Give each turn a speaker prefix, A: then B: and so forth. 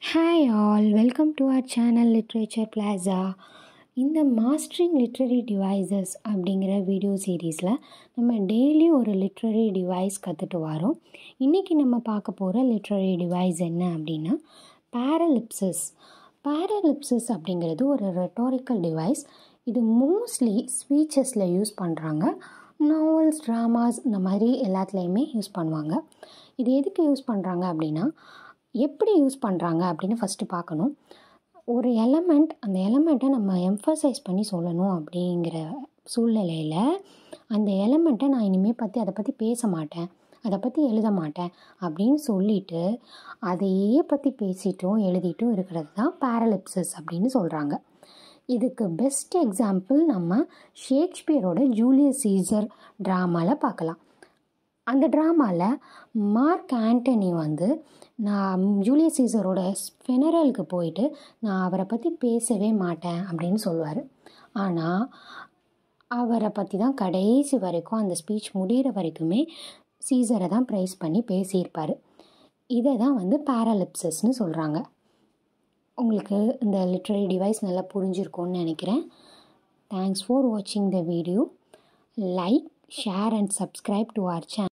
A: hi all welcome to our channel literature plaza இந்த mastering literary devices அப்படிங்கிற video சீரீஸில் நம்ம டெய்லி ஒரு லிட்ரரி டிவைஸ் கற்றுட்டு வரோம் இன்றைக்கி நம்ம பார்க்க போகிற லிட்ரரி டிவைஸ் என்ன அப்படின்னா பேரலிப்சிஸ் பேரலிப்சிஸ் அப்படிங்கிறது ஒரு ரெட்டாரிக்கல் டிவைஸ் இது மோஸ்ட்லி ஸ்பீச்சஸில் யூஸ் பண்ணுறாங்க நாவல்ஸ் ட்ராமாஸ் இந்த மாதிரி எல்லாத்துலேயுமே யூஸ் பண்ணுவாங்க இது எதுக்கு யூஸ் பண்ணுறாங்க அப்படின்னா எப்படி யூஸ் பண்ணுறாங்க அப்படின்னு ஃபஸ்ட்டு பார்க்கணும் ஒரு எலமெண்ட் அந்த எலமெண்ட்டை நம்ம எம்ஃபசைஸ் பண்ணி சொல்லணும் அப்படிங்கிற சூழ்நிலையில் அந்த எலமெண்ட்டை நான் இனிமேல் பற்றி அதை பற்றி பேச மாட்டேன் அதை பற்றி எழுத மாட்டேன் அப்படின்னு சொல்லிட்டு அதையே பற்றி பேசிட்டும் எழுதிட்டும் இருக்கிறது தான் பேரலிப்சிஸ் அப்படின்னு சொல்கிறாங்க இதுக்கு பெஸ்ட் எக்ஸாம்பிள் நம்ம ஷேக்ஸ்பியரோட ஜூலியஸ் சீசர் ட்ராமாவில் பார்க்கலாம் அந்த ட்ராமாவில் மார்க் ஆண்டனி வந்து நான் ஜூலியஸ் சீசரோட ஃபெனரலுக்கு போயிட்டு நான் அவரை பற்றி பேசவே மாட்டேன் அப்படின்னு சொல்லுவார் ஆனால் அவரை பற்றி தான் கடைசி வரைக்கும் அந்த ஸ்பீச் முடிகிற வரைக்குமே சீசரை தான் ப்ரைஸ் பண்ணி பேசியிருப்பார் இதை தான் வந்து பேரலிப்சஸ்னு சொல்கிறாங்க உங்களுக்கு இந்த லிட்ரரி டிவைஸ் நல்லா புரிஞ்சிருக்கும்னு நினைக்கிறேன் தேங்க்ஸ் ஃபார் வாட்சிங் the video like share and subscribe to our channel